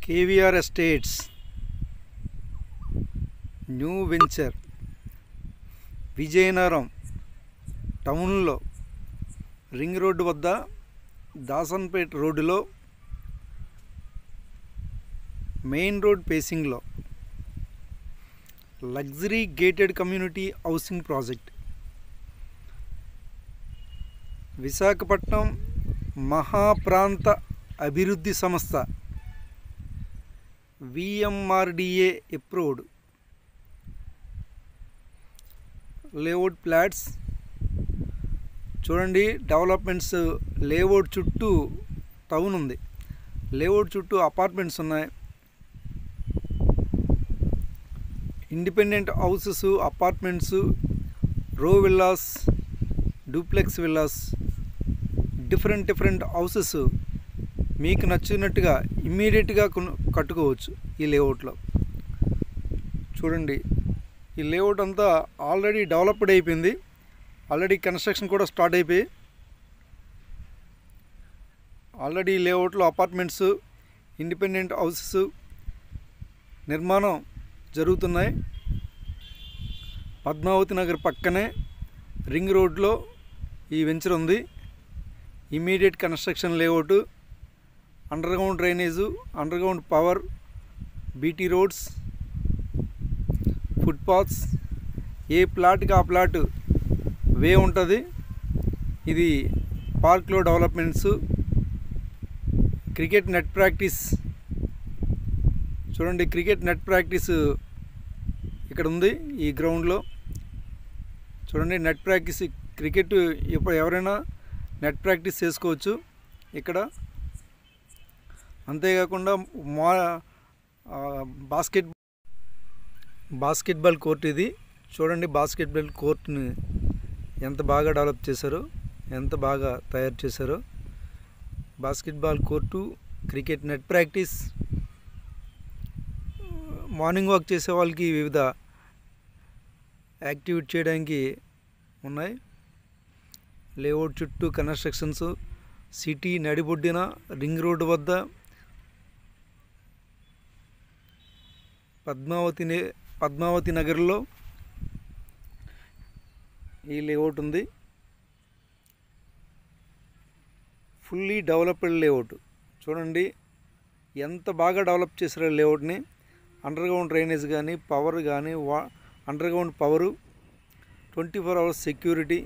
KVR estates new venture Vizianagaram టౌన్లో ring road వద్ద దాసన్పేట్ రోడ్డులో మెయిన్ రోడ్ పేసింగ్లో luxury gated community housing project Visakhapatnam మహాప్రాంత అభివృద్ధి సంస్థ విఎంఆర్డిఏ అప్రూవ్డ్ లేఅవుట్ ప్లాట్స్ చూడండి డెవలప్మెంట్స్ లేఅవుట్ చుట్టూ టౌన్ ఉంది లేఅవుట్ చుట్టూ అపార్ట్మెంట్స్ ఉన్నాయి independent houses apartments row villas duplex villas different different houses మీకు నచ్చినట్టుగా ఇమ్మీడియట్గా కొను కట్టుకోవచ్చు ఈ లేఅవుట్లో చూడండి ఈ లేఅవుట్ అంతా ఆల్రెడీ డెవలప్డ్ అయిపోయింది ఆల్రెడీ కన్స్ట్రక్షన్ కూడా స్టార్ట్ అయిపోయి ఆల్రెడీ ఈ లేఅవుట్లో అపార్ట్మెంట్స్ ఇండిపెండెంట్ హౌసెస్ నిర్మాణం జరుగుతున్నాయి పద్మావతి నగర్ పక్కనే రింగ్ రోడ్లో ఈ వెంచర్ ఉంది immediate construction layout underground drainage underground power BT roads footpaths ఏ ప్లాట్కి ఆ ప్లాట్ వే ఉంటుంది ఇది పార్క్లో డెవలప్మెంట్స్ క్రికెట్ నెట్ ప్రాక్టీస్ చూడండి క్రికెట్ నెట్ ప్రాక్టీస్ ఇక్కడ ఉంది ఈ గ్రౌండ్లో చూడండి నెట్ ప్రాక్టీస్ క్రికెట్ ఇప్పుడు ఎవరైనా నెట్ ప్రాక్టీస్ చేసుకోవచ్చు ఇక్కడ అంతేకాకుండా మా ఆ, బాస్కెట్ బాస్కెట్బాల్ కోర్ట్ ఇది చూడండి బాస్కెట్బాల్ కోర్ట్ని ఎంత బాగా డెవలప్ చేశారో ఎంత బాగా తయారు చేశారో basketball court cricket net practice morning walk చేసే వాళ్ళకి వివిధ యాక్టివిటీ చేయడానికి ఉన్నాయి లేఅవుట్ చుట్టూ కన్స్ట్రక్షన్స్ సిటీ నడిబొడ్డిన రింగ్ రోడ్డు వద్ద పద్మావతి నే- పద్మావతి నగర్లో ఈ లేఅవుట్ ఉంది ఫుల్లీ డెవలప్డ్ లేఅవుట్ చూడండి ఎంత బాగా డెవలప్ చేశారో లేఅవుట్ని అండర్గ్రౌండ్ డ్రైనేజ్ కానీ పవర్ కానీ వా underground power twenty four hours security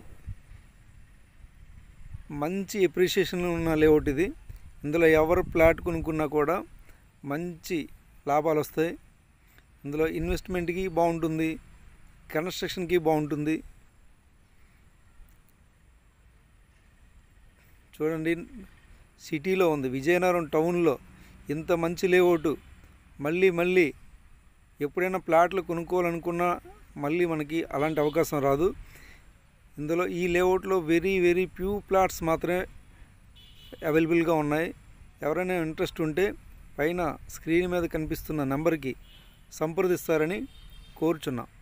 మంచి ఎప్రిషియేషన్ ఉన్న లేఅవుట్ ఇది ఇందులో ఎవరు ప్లాట్ కొనుక్కున్నా కూడా మంచి లాభాలు వస్తాయి ఇందులో ఇన్వెస్ట్మెంట్కి బాగుంటుంది కన్స్ట్రక్షన్కి బాగుంటుంది చూడండి సిటీలో ఉంది విజయనగరం టౌన్లో ఇంత మంచి లేఅవుట్ మళ్ళీ మళ్ళీ ఎప్పుడైనా ప్లాట్లు కొనుక్కోవాలనుకున్నా మళ్ళీ మనకి అలాంటి అవకాశం రాదు ఇందులో ఈ లేఅవుట్లో వెరీ వెరీ ఫ్యూ ప్లాట్స్ మాత్రమే అవైలబుల్గా ఉన్నాయి ఎవరైనా ఇంట్రెస్ట్ ఉంటే పైన స్క్రీన్ మీద కనిపిస్తున్న నెంబర్కి సంప్రదిస్తారని కోరుచున్నాం